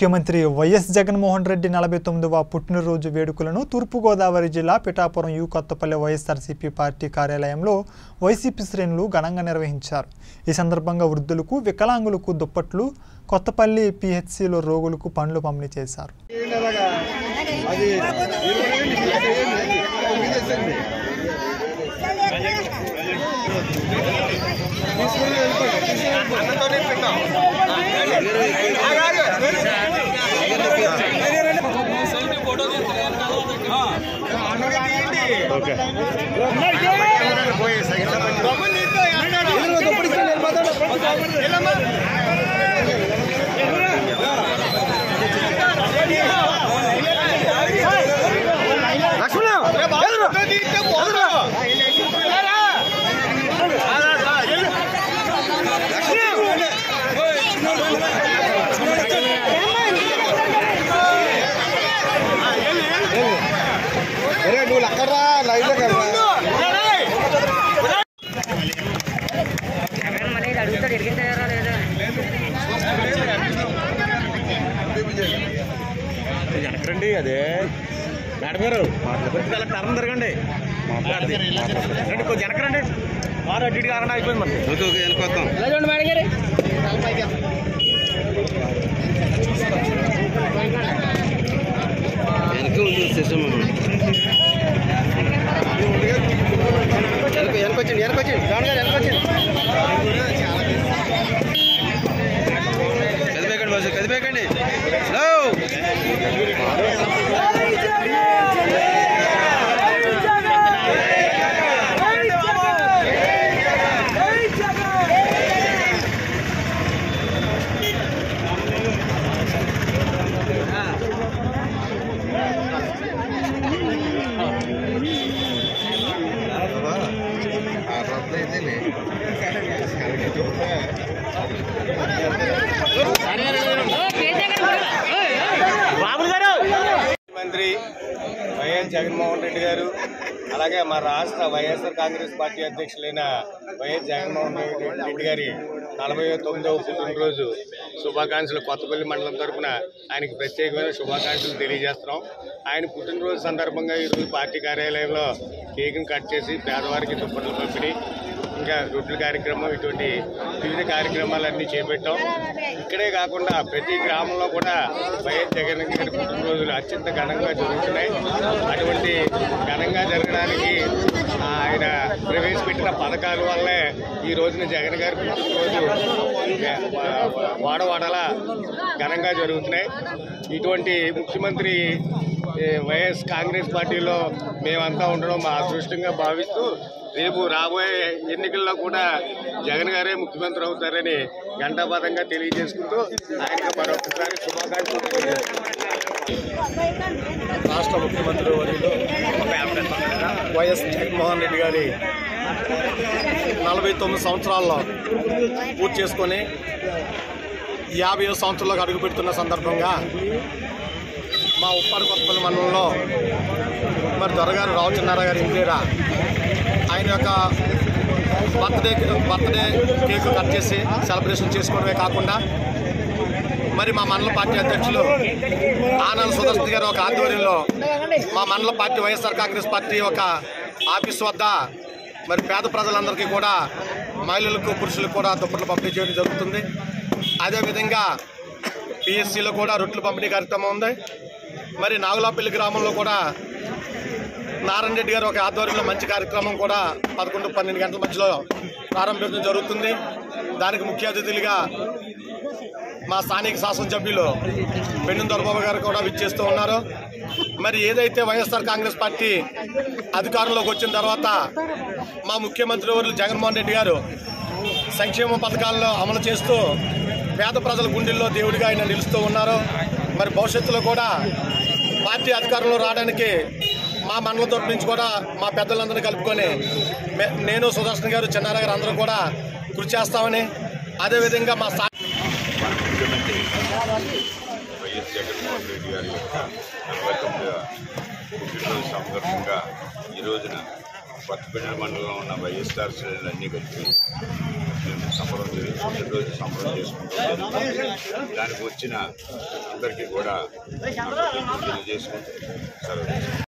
ముఖ్యమంత్రి వైఎస్ జగన్మోహన్ రెడ్డి నలభై తొమ్మిదవ పుట్టినరోజు వేడుకలను తూర్పుగోదావరి జిల్లా పిఠాపురం యు కొత్తపల్లి వైఎస్ఆర్సీపీ పార్టీ కార్యాలయంలో వైసీపీ శ్రేణులు ఘనంగా నిర్వహించారు ఈ సందర్భంగా వృద్ధులకు వికలాంగులకు దుప్పట్లు కొత్తపల్లి పిహెచ్సిలో రోగులకు పండ్లు పంపిణీ చేశారు అది నువ్వు అక్కడ లైన్ లో కదా మళ్ళీ ఇది అడుగుతాడు ఎరిగించారా లేదా వెనకరండి అదే మేడం గారు కొంచెం అలా టర్న్ తిరగండి అది. రండి కొంచెం వెనకరండి వారు అడ్డు ఇటు కాకుండా అయిపోయింది మరి ఓకే ఓకే వెళ్ళిపోతాం ఇలా చూడండి మేడం గారు వెనక ఉంది సిస్టమ్ వెనకొచ్చండి వెనకొచ్చండి రావణ గారు వెనకొచ్చండి కదిపేకండి బాసు కదిపేకండి హలో బాబు గారు ముఖ్యమంత్రి వైఎస్ జగన్మోహన్ రెడ్డి గారు అలాగే మా రాష్ట్ర వైఎస్ఆర్ కాంగ్రెస్ పార్టీ అధ్యక్షులైన వైఎస్ జగన్మోహన్ రెడ్డి రెడ్డి గారి నలభై తొమ్మిదవ పుట్టినరోజు శుభాకాంక్షలు కొత్తపల్లి మండలం తరపున ఆయనకి ప్రత్యేకమైన శుభాకాంక్షలు తెలియజేస్తున్నాం ఆయన పుట్టినరోజు సందర్భంగా ఈరోజు పార్టీ కార్యాలయంలో కేక్ను కట్ చేసి పేదవారికి దుప్పట్లు పంపిణీ ఇంకా రొట్టెల కార్యక్రమం ఇటువంటి వివిధ కార్యక్రమాలన్నీ చేపట్టాం ఇక్కడే కాకుండా ప్రతి గ్రామంలో కూడా వైఎస్ జగన్ గారి పుట్టినరోజులు అత్యంత ఘనంగా జరుగుతున్నాయి అటువంటి ఘనంగా జరగడానికి ఆయన ప్రవేశపెట్టిన పథకాల వల్లే ఈ రోజున జగన్ గారి పుట్టినరోజు వాడవాడలా ఘనంగా జరుగుతున్నాయి ఇటువంటి ముఖ్యమంత్రి ఏ, వైఎస్ కాంగ్రెస్ పార్టీలో మేమంతా ఉండడం మా అదృష్టంగా భావిస్తూ రేపు రాబోయే ఎన్నికల్లో కూడా జగన్ గారే ముఖ్యమంత్రి అవుతారని ఘంటాపథంగా తెలియజేసుకుంటూ ఆయనకు మరొకసారి శుభాకాంక్షలు తెలియజేస్తున్నాను. రాష్ట్ర ముఖ్యమంత్రి వర్యులు వైఎస్ జగన్మోహన్ రెడ్డి గారి నలభై తొమ్మిది సంవత్సరాల్లో పూర్తి చేసుకొని యాభై సంవత్సరాలకు అడుగు పెడుతున్న సందర్భంగా మా ఉప్పాడు కొత్తపల్లి మండలంలో మరి దొరగారు రావుచిన్నారావు గారి ఇంటి దగ్గర ఆయన యొక్క బర్త్డే బర్త్డే కేక్ కట్ చేసి సెలబ్రేషన్ చేసుకోవడమే కాకుండా మరి మా మండల పార్టీ అధ్యక్షులు ఆనంద్ సుదర్శన్ గారి ఒక ఆధ్వర్యంలో మా మండల పార్టీ వైఎస్ఆర్ కాంగ్రెస్ పార్టీ ఒక ఆఫీస్ వద్ద మరి పేద ప్రజలందరికీ కూడా మహిళలకు పురుషులకు కూడా దుప్పట్లు పంపిణీ చేయడం జరుగుతుంది అదేవిధంగా పిఎస్సిలో కూడా రొట్టెలు పంపిణీ కార్యక్రమం ఉంది మరి నాగులాపల్లి గ్రామంలో కూడా నారాయణ రెడ్డి గారు ఒక ఆధ్వర్యంలో మంచి కార్యక్రమం కూడా పదకొండు పన్నెండు గంటల మధ్యలో ప్రారంభించడం జరుగుతుంది దానికి ముఖ్య అతిథులుగా మా స్థానిక శాసనసభ్యులు పెన్ను దొరబాబు గారు కూడా విచ్చేస్తూ ఉన్నారు మరి ఏదైతే వైఎస్ఆర్ కాంగ్రెస్ పార్టీ అధికారంలోకి వచ్చిన తర్వాత మా ముఖ్యమంత్రి వర్యులు జగన్మోహన్ రెడ్డి గారు సంక్షేమ పథకాలను అమలు చేస్తూ పేద ప్రజల గుండెల్లో దేవుడిగా ఆయన నిలుస్తూ ఉన్నారు మరి భవిష్యత్తులో కూడా పార్టీ అధికారంలో రావడానికి మా మండలం తరపు నుంచి కూడా మా పెద్దలందరినీ కలుపుకొని మే- నేను సుదర్శన్ గారు చిన్నారా గారు అందరూ కూడా కృషి చేస్తామని అదేవిధంగా మా స్థా మన ముఖ్యమంత్రి వైఎస్ జగన్మోహన్ రెడ్డి గారి యొక్క నలభై తొమ్మిదవ పుట్టినరోజు సందర్భంగా ఈ రోజున కొత్తపేట మండలంలో ఉన్న వైఎస్ఆర్ శ్రేణులు అన్నీ కలిపి నేను సంబరం చేసి పుట్టినరోజు సంబరం చేసుకుంటాను దానికి వచ్చిన అందరికీ కూడా నా కృతజ్ఞతలు తెలియజేసుకుంటూ సెలవు తీసుకుంటాను.